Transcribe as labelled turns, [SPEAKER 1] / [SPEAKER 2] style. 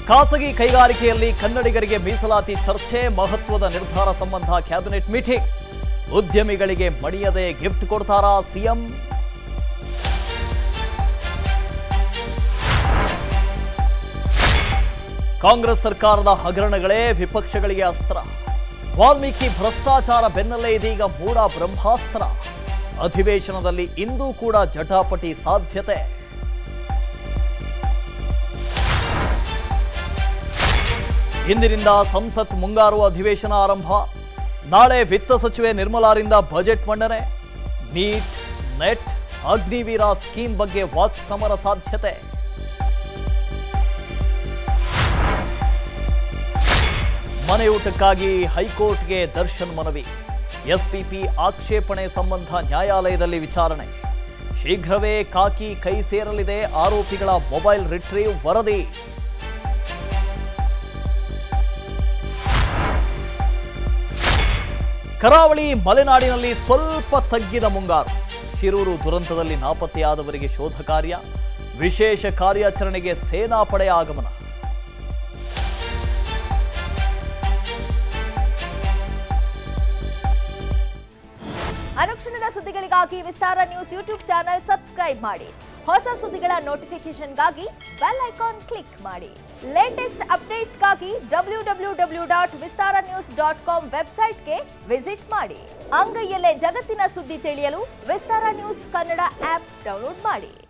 [SPEAKER 1] ಖಾಸಗಿ ಕೈಗಾರಿಕೆಯಲ್ಲಿ ಕನ್ನಡಿಗರಿಗೆ ಮೀಸಲಾತಿ ಚರ್ಚೆ ಮಹತ್ವದ ನಿರ್ಧಾರ ಸಂಬಂಧ ಕ್ಯಾಬಿನೆಟ್ ಮೀಟಿಂಗ್ ಉದ್ಯಮಿಗಳಿಗೆ ಮಣಿಯದೆ ಗಿಫ್ಟ್ ಕೊಡ್ತಾರಾ ಸಿಎಂ ಕಾಂಗ್ರೆಸ್ ಸರ್ಕಾರದ ಹಗರಣಗಳೇ ವಿಪಕ್ಷಗಳಿಗೆ ಅಸ್ತ್ರ ವಾಲ್ಮೀಕಿ ಭ್ರಷ್ಟಾಚಾರ ಬೆನ್ನಲ್ಲೇ ಇದೀಗ ಮೂಡ ಬ್ರಹ್ಮಾಸ್ತ್ರ ಅಧಿವೇಶನದಲ್ಲಿ ಇಂದೂ ಕೂಡ ಜಟಾಪಟಿ ಸಾಧ್ಯತೆ ಇಂದಿನಿಂದ ಸಂಸತ್ ಮುಂಗಾರು ಅಧಿವೇಶನ ಆರಂಭ ನಾಳೆ ವಿತ್ತ ಸಚಿವೆ ನಿರ್ಮಲಾರಿಂದ ಬಜೆಟ್ ಮಂಡನೆ ನೀಟ್ ನೆಟ್ ಅಗ್ನಿವೀರ ಸ್ಕೀಮ್ ಬಗ್ಗೆ ವಾಕ್ ಸಮರ ಸಾಧ್ಯತೆ ಮನೆಯೂಟಕ್ಕಾಗಿ ಹೈಕೋರ್ಟ್ಗೆ ದರ್ಶನ್ ಮನವಿ ಎಸ್ಪಿಪಿ ಆಕ್ಷೇಪಣೆ ಸಂಬಂಧ ನ್ಯಾಯಾಲಯದಲ್ಲಿ ವಿಚಾರಣೆ ಶೀಘ್ರವೇ ಕಾಕಿ ಕೈ ಸೇರಲಿದೆ ಆರೋಪಿಗಳ ಮೊಬೈಲ್ ರಿಟ್ರೀವ್ ವರದಿ ಕರಾವಳಿ ಮಲೆನಾಡಿನಲ್ಲಿ ಸ್ವಲ್ಪ ತಗ್ಗಿದ ಮುಂಗಾರು ಶಿರೂರು ದುರಂತದಲ್ಲಿ ನಾಪತ್ತೆಯಾದವರಿಗೆ ಶೋಧ ಕಾರ್ಯ ವಿಶೇಷ ಕಾರ್ಯಾಚರಣೆಗೆ ಸೇನಾಪಡೆಯ ಆಗಮನ
[SPEAKER 2] ಅನುಕ್ಷಣದ ಸುದ್ದಿಗಳಿಗಾಗಿ Vistara news YouTube channel subscribe ಮಾಡಿ ಹೊಸ ಸುದ್ದಿಗಳ ನೋಟಿಫಿಕೇಶನ್ಗಾಗಿ ಬೆಲ್ ಐಕಾನ್ ಕ್ಲಿಕ್ ಮಾಡಿ ಲೇಟೆಸ್ಟ್ ಅಪ್ಡೇಟ್ಸ್ಗಾಗಿ W W W dot Vistara news dot com ವೆಬ್ಸೈಟ್ಗೆ ವಿಸಿಟ್ ಮಾಡಿ ಅಂಗೈಯಲ್ಲೇ ಜಗತ್ತಿನ ಸುದ್ದಿ ತಿಳಿಯಲು Vistara news Kannada app download ಮಾಡಿ